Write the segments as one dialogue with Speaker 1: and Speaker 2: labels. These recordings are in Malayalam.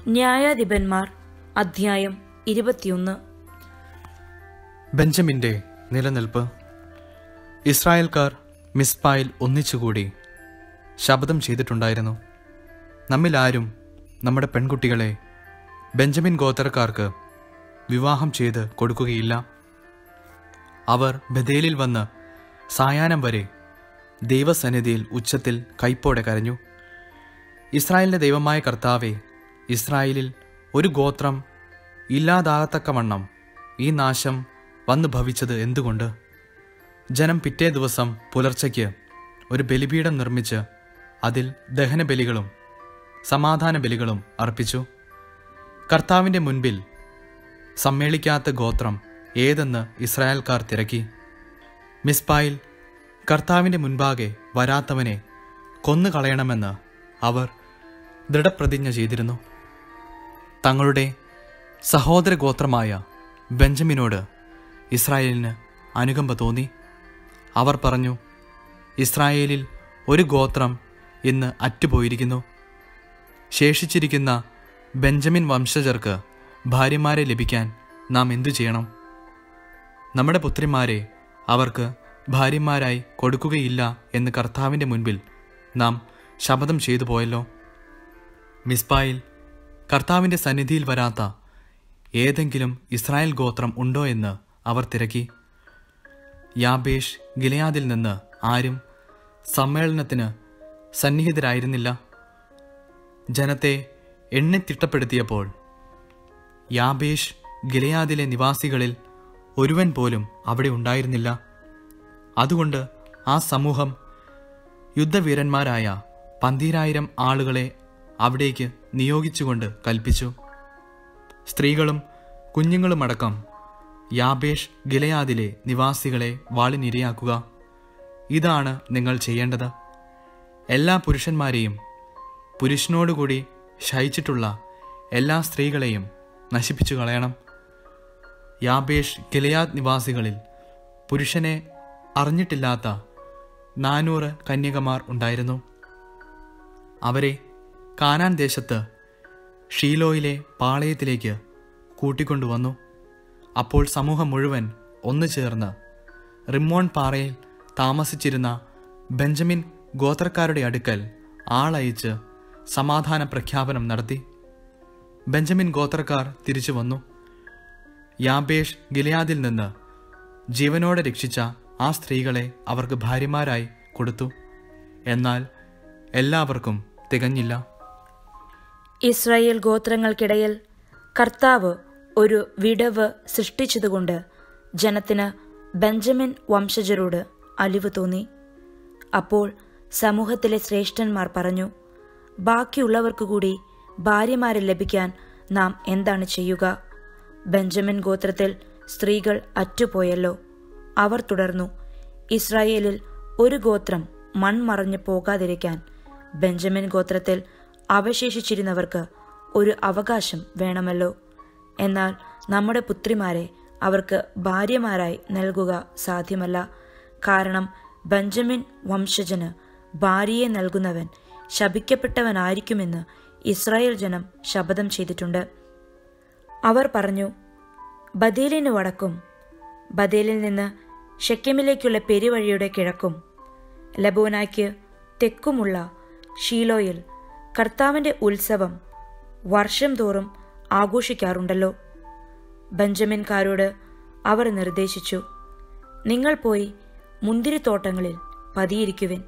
Speaker 1: ന്യായാധിപന്മാർ അധ്യായം ഇരുപത്തിയൊന്ന്
Speaker 2: ബെഞ്ചമിന്റെ നിലനിൽപ്പ് ഇസ്രായേൽക്കാർ മിസ്പായിൽ ഒന്നിച്ചുകൂടി ശപഥം ചെയ്തിട്ടുണ്ടായിരുന്നു നമ്മിൽ ആരും നമ്മുടെ പെൺകുട്ടികളെ ബെഞ്ചമിൻ ഗോത്രക്കാർക്ക് വിവാഹം ചെയ്ത് കൊടുക്കുകയില്ല അവർ ബദേലിൽ വന്ന് സായാഹ്നം വരെ ദൈവസന്നിധിയിൽ ഉച്ചത്തിൽ കൈപ്പോടെ കരഞ്ഞു ഇസ്രായേലിന്റെ ദൈവമായ കർത്താവെ ഇസ്രായേലിൽ ഒരു ഗോത്രം ഇല്ലാതാകത്തക്കവണ്ണം ഈ നാശം വന്നു ഭവിച്ചത് എന്തുകൊണ്ട് ജനം പിറ്റേ ദിവസം പുലർച്ചയ്ക്ക് ഒരു ബലിപീഠം നിർമ്മിച്ച് അതിൽ ദഹനബലികളും സമാധാന ബലികളും അർപ്പിച്ചു കർത്താവിൻ്റെ മുൻപിൽ സമ്മേളിക്കാത്ത ഗോത്രം ഏതെന്ന് ഇസ്രായേൽക്കാർ തിരക്കി മിസ്പായിൽ കർത്താവിൻ്റെ മുൻപാകെ വരാത്തവനെ കൊന്നുകളയണമെന്ന് അവർ ദൃഢപ്രതിജ്ഞ ചെയ്തിരുന്നു തങ്ങളുടെ സഹോദര ഗോത്രമായ ബെഞ്ചമിനോട് ഇസ്രായേലിന് അനുകമ്പ തോന്നി അവർ പറഞ്ഞു ഇസ്രായേലിൽ ഒരു ഗോത്രം ഇന്ന് അറ്റുപോയിരിക്കുന്നു ശേഷിച്ചിരിക്കുന്ന ബെഞ്ചമിൻ വംശജർക്ക് ഭാര്യമാരെ ലഭിക്കാൻ നാം എന്തു ചെയ്യണം നമ്മുടെ പുത്രിമാരെ അവർക്ക് ഭാര്യമാരായി കൊടുക്കുകയില്ല എന്ന് കർത്താവിൻ്റെ മുൻപിൽ നാം ശപഥം ചെയ്തു പോയല്ലോ മിസ്പായിൽ കർത്താവിൻ്റെ സന്നിധിയിൽ വരാത്ത ഏതെങ്കിലും ഇസ്രായേൽ ഗോത്രം ഉണ്ടോ എന്ന് അവർ തിരക്കി യാബേഷ് ഗിലയാദിൽ നിന്ന് ആരും സമ്മേളനത്തിന് സന്നിഹിതരായിരുന്നില്ല ജനത്തെ എണ്ണിത്തിട്ടപ്പെടുത്തിയപ്പോൾ യാബേഷ് ഗിലയാദിലെ നിവാസികളിൽ ഒരുവൻ പോലും അവിടെ ഉണ്ടായിരുന്നില്ല അതുകൊണ്ട് ആ സമൂഹം യുദ്ധവീരന്മാരായ പന്തീരായിരം ആളുകളെ അവിടേക്ക് നിയോഗിച്ചുകൊണ്ട് കൽപ്പിച്ചു സ്ത്രീകളും കുഞ്ഞുങ്ങളുമടക്കം യാബേഷ് ഗിലയാദിലെ നിവാസികളെ വാളിനിരയാക്കുക ഇതാണ് നിങ്ങൾ ചെയ്യേണ്ടത് എല്ലാ പുരുഷന്മാരെയും പുരുഷനോടുകൂടി ശയിച്ചിട്ടുള്ള എല്ലാ സ്ത്രീകളെയും നശിപ്പിച്ചു കളയണം യാബേഷ് ഗിലയാദ് നിവാസികളിൽ പുരുഷനെ അറിഞ്ഞിട്ടില്ലാത്ത നാനൂറ് കന്യകമാർ ഉണ്ടായിരുന്നു അവരെ കാനാൻ ദേശത്ത് ഷീലോയിലെ പാളയത്തിലേക്ക് കൂട്ടിക്കൊണ്ടുവന്നു അപ്പോൾ സമൂഹം മുഴുവൻ ഒന്നു ചേർന്ന് റിമ്മോൺ പാറയിൽ താമസിച്ചിരുന്ന ബെഞ്ചമിൻ ഗോത്രക്കാരുടെ അടുക്കൽ ആളയച്ച് സമാധാന പ്രഖ്യാപനം നടത്തി ബെഞ്ചമിൻ ഗോത്രക്കാർ തിരിച്ചു വന്നു യാബേഷ് ഗിലയാദിൽ നിന്ന് ജീവനോടെ രക്ഷിച്ച ആ സ്ത്രീകളെ അവർക്ക് ഭാര്യമാരായി കൊടുത്തു എന്നാൽ എല്ലാവർക്കും തികഞ്ഞില്ല
Speaker 1: ഇസ്രായേൽ ഗോത്രങ്ങൾക്കിടയിൽ കർത്താവ് ഒരു വിടവ് സൃഷ്ടിച്ചതുകൊണ്ട് ജനത്തിന് ബെഞ്ചമിൻ വംശജരോട് അലിവ് തോന്നി അപ്പോൾ സമൂഹത്തിലെ ശ്രേഷ്ഠന്മാർ പറഞ്ഞു ബാക്കിയുള്ളവർക്ക് കൂടി ഭാര്യമാരെ ലഭിക്കാൻ നാം എന്താണ് ചെയ്യുക ബെഞ്ചമിൻ ഗോത്രത്തിൽ സ്ത്രീകൾ അറ്റുപോയല്ലോ അവർ തുടർന്നു ഇസ്രായേലിൽ ഒരു ഗോത്രം മൺമറഞ്ഞു പോകാതിരിക്കാൻ ബെഞ്ചമിൻ ഗോത്രത്തിൽ അവശേഷിച്ചിരുന്നവർക്ക് ഒരു അവകാശം വേണമല്ലോ എന്നാൽ നമ്മുടെ പുത്രിമാരെ അവർക്ക് ഭാര്യമാരായി നൽകുക സാധ്യമല്ല കാരണം ബെഞ്ചമിൻ വംശജന് ഭാര്യയെ നൽകുന്നവൻ ശപിക്കപ്പെട്ടവനായിരിക്കുമെന്ന് ഇസ്രായേൽ ജനം ശപഥം ചെയ്തിട്ടുണ്ട് അവർ പറഞ്ഞു ബദേലിന് വടക്കും ബദേലിൽ നിന്ന് ഷെക്കിമിലേക്കുള്ള പെരുവഴിയുടെ കിഴക്കും ലബോനായ്ക്ക് തെക്കുമുള്ള ഷീലോയിൽ കർത്താവിന്റെ ഉത്സവം വർഷം തോറും ആഘോഷിക്കാറുണ്ടല്ലോ ബെഞ്ചമിൻകാരോട് അവർ നിർദ്ദേശിച്ചു നിങ്ങൾ പോയി മുന്തിരിത്തോട്ടങ്ങളിൽ പതിയിരിക്കുവിൻ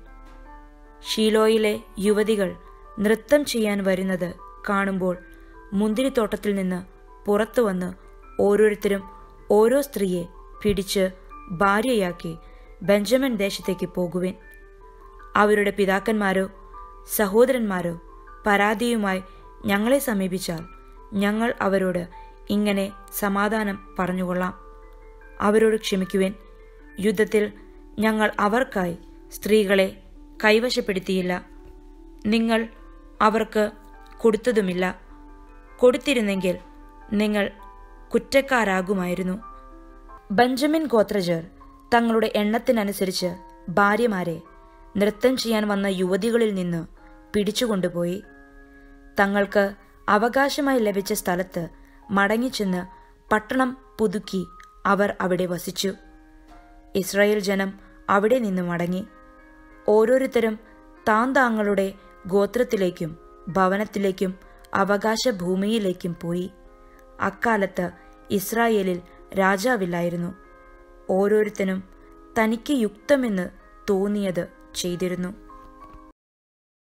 Speaker 1: ഷീലോയിലെ യുവതികൾ നൃത്തം ചെയ്യാൻ വരുന്നത് കാണുമ്പോൾ മുന്തിരിത്തോട്ടത്തിൽ നിന്ന് പുറത്തു വന്ന് ഓരോരുത്തരും ഓരോ സ്ത്രീയെ പിടിച്ച് ഭാര്യയാക്കി ബെഞ്ചമിൻ ദേശത്തേക്ക് പോകുവിൻ അവരുടെ പിതാക്കന്മാരോ സഹോദരന്മാരോ പരാതിയുമായി ഞങ്ങളെ സമീപിച്ചാൽ ഞങ്ങൾ അവരോട് ഇങ്ങനെ സമാധാനം പറഞ്ഞുകൊള്ളാം അവരോട് ക്ഷമിക്കുവിൻ യുദ്ധത്തിൽ ഞങ്ങൾ അവർക്കായി സ്ത്രീകളെ കൈവശപ്പെടുത്തിയില്ല നിങ്ങൾ അവർക്ക് കൊടുത്തതുമില്ല കൊടുത്തിരുന്നെങ്കിൽ നിങ്ങൾ കുറ്റക്കാരാകുമായിരുന്നു ബെഞ്ചമിൻ ഗോത്രജർ തങ്ങളുടെ എണ്ണത്തിനനുസരിച്ച് ഭാര്യമാരെ നൃത്തം ചെയ്യാൻ വന്ന യുവതികളിൽ നിന്ന് പിടിച്ചുകൊണ്ടുപോയി തങ്ങൾക്ക് അവകാശമായി ലഭിച്ച സ്ഥലത്ത് മടങ്ങിച്ചെന്ന് പട്ടണം പുതുക്കി അവർ അവിടെ വസിച്ചു ഇസ്രായേൽ ജനം അവിടെ നിന്ന് മടങ്ങി ഓരോരുത്തരും താൻ താങ്കളുടെ ഗോത്രത്തിലേക്കും ഭവനത്തിലേക്കും അവകാശ ഭൂമിയിലേക്കും പോയി അക്കാലത്ത് ഇസ്രായേലിൽ രാജാവില്ലായിരുന്നു ഓരോരുത്തനും തനിക്ക് യുക്തമെന്ന് തോന്നിയത് ചെയ്തിരുന്നു